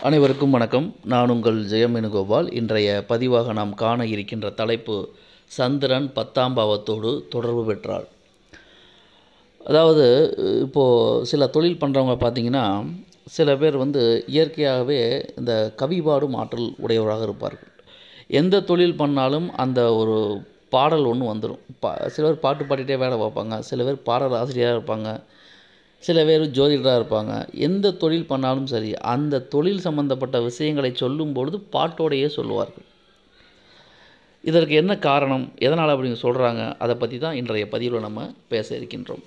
அனைவருக்கும் வணக்கம் நான் உங்கள் ஜெயம் வேணுகோபால் இன்றைய பதிவாக நாம் காண இருக்கின்ற தலைப்பு சந்திரன் பத்தாம் பாவத்தோடு தொடர்பு பெற்றாள் அதாவது இப்போது சில தொழில் பண்ணுறவங்க பார்த்தீங்கன்னா சில பேர் வந்து இயற்கையாகவே இந்த கவி பாடும் ஆற்றல் உடையவராக இருப்பார்கள் எந்த தொழில் பண்ணாலும் அந்த ஒரு பாடல் ஒன்று வந்துடும் பா சில பேர் பாட்டு பாடிட்டே வேலை பார்ப்பாங்க சில பேர் பாடல் ஆசிரியராக இருப்பாங்க சில பேர் ஜோதிடராக இருப்பாங்க எந்த தொழில் பண்ணாலும் சரி அந்த தொழில் சம்பந்தப்பட்ட விஷயங்களை சொல்லும் பொழுது பாட்டோடையே சொல்லுவார்கள் இதற்கு என்ன காரணம் எதனால் அப்படிங்க சொல்கிறாங்க அதை பற்றி தான் இன்றைய பதிவில் நம்ம பேச இருக்கின்றோம்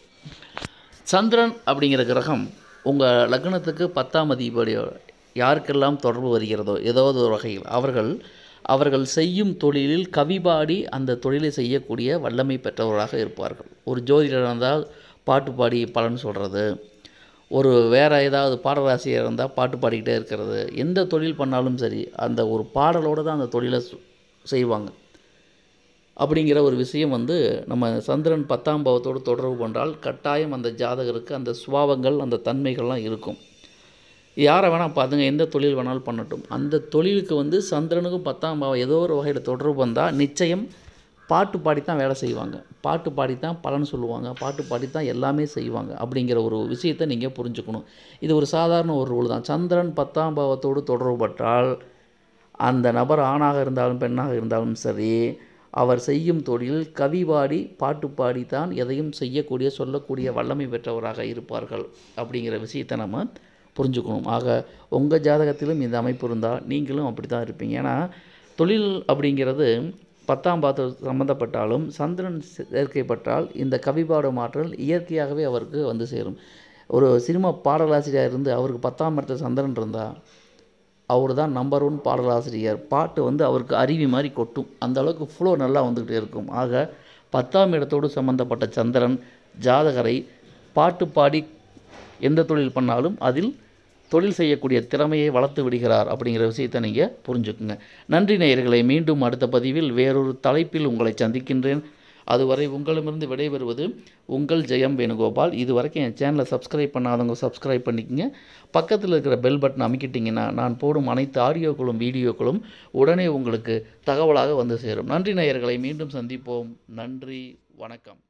சந்திரன் அப்படிங்கிற கிரகம் உங்கள் லக்னத்துக்கு பத்தாம் அதிபதி யாருக்கெல்லாம் தொடர்பு வருகிறதோ ஏதாவது ஒரு வகையில் அவர்கள் அவர்கள் செய்யும் தொழிலில் கவிபாடி அந்த தொழிலை செய்யக்கூடிய வல்லமை பெற்றவராக இருப்பார்கள் ஒரு ஜோதிடர் இருந்தால் பாட்டு பாடி பலன் சொல்கிறது ஒரு வேறு ஏதாவது பாடலாசிரியர் இருந்தால் பாட்டு பாடிக்கிட்டே இருக்கிறது எந்த தொழில் பண்ணாலும் சரி அந்த ஒரு பாடலோடு தான் அந்த தொழிலை சு- செய்வாங்க அப்படிங்கிற ஒரு விஷயம் வந்து நம்ம சந்திரன் பத்தாம் பாவத்தோடு தொடர்பு கொண்டால் கட்டாயம் அந்த ஜாதகருக்கு அந்த சுபாவங்கள் அந்த தன்மைகள்லாம் இருக்கும் யாரை வேணால் பார்த்துங்க எந்த தொழில் வேணாலும் பண்ணட்டும் அந்த தொழிலுக்கு வந்து சந்திரனுக்கும் பத்தாம் பாவம் ஏதோ ஒரு வகையில் தொடர்பு வந்தால் நிச்சயம் பாட்டு பாடித்தான் வேலை செய்வாங்க பாட்டு பாடித்தான் பலன் சொல்லுவாங்க பாட்டு பாடித்தான் எல்லாமே செய்வாங்க அப்படிங்கிற ஒரு விஷயத்தை நீங்கள் புரிஞ்சுக்கணும் இது ஒரு சாதாரண ஒரு ரூல் தான் சந்திரன் பத்தாம் பாவத்தோடு தொடர்பு பட்டால் அந்த நபர் ஆணாக இருந்தாலும் பெண்ணாக இருந்தாலும் சரி அவர் செய்யும் தொழில் கவி பாடி பாட்டு பாடித்தான் எதையும் செய்யக்கூடிய சொல்லக்கூடிய வல்லமை பெற்றவராக இருப்பார்கள் அப்படிங்கிற விஷயத்தை நம்ம புரிஞ்சுக்கணும் ஆக உங்கள் ஜாதகத்திலும் இந்த அமைப்பு இருந்தால் நீங்களும் அப்படி தான் இருப்பீங்க ஏன்னா தொழில் அப்படிங்கிறது பத்தாம் பாத்து சம்மந்தப்பட்டாலும் சந்திரன் சேர்க்கைப்பட்டால் இந்த கவிபாடும் ஆற்றல் இயற்கையாகவே அவருக்கு வந்து சேரும் ஒரு சினிமா பாடலாசிரியர் இருந்து அவருக்கு பத்தாம் இடத்துல சந்திரன் இருந்தால் அவர் தான் நம்பர் ஒன் பாடலாசிரியர் பாட்டு வந்து அவருக்கு அருவி மாதிரி கொட்டும் அந்த அளவுக்கு ஃப்ளோ நல்லா வந்துக்கிட்டே இருக்கும் ஆக பத்தாம் இடத்தோடு சம்பந்தப்பட்ட சந்திரன் ஜாதகரை பாட்டு பாடி எந்த தொழில் பண்ணாலும் அதில் தொழில் செய்யக்கூடிய திறமையை வளர்த்து விடுகிறார் அப்படிங்கிற விஷயத்தை நீங்கள் புரிஞ்சுக்குங்க நன்றி நேயர்களை மீண்டும் அடுத்த பதிவில் வேறொரு தலைப்பில் உங்களை சந்திக்கின்றேன் அதுவரை உங்களிடமிருந்து விடைபெறுவது உங்கள் ஜெயம் வேணுகோபால் இது வரைக்கும் என் சேனலை சப்ஸ்கிரைப் பண்ணாதவங்க சப்ஸ்கிரைப் பண்ணிக்கங்க பக்கத்தில் இருக்கிற பெல் பட்டன் அமைக்கிட்டிங்கன்னா நான் போடும் அனைத்து ஆடியோக்களும் வீடியோக்களும் உடனே உங்களுக்கு தகவலாக வந்து சேரும் நன்றி நேயர்களை மீண்டும் சந்திப்போம் நன்றி வணக்கம்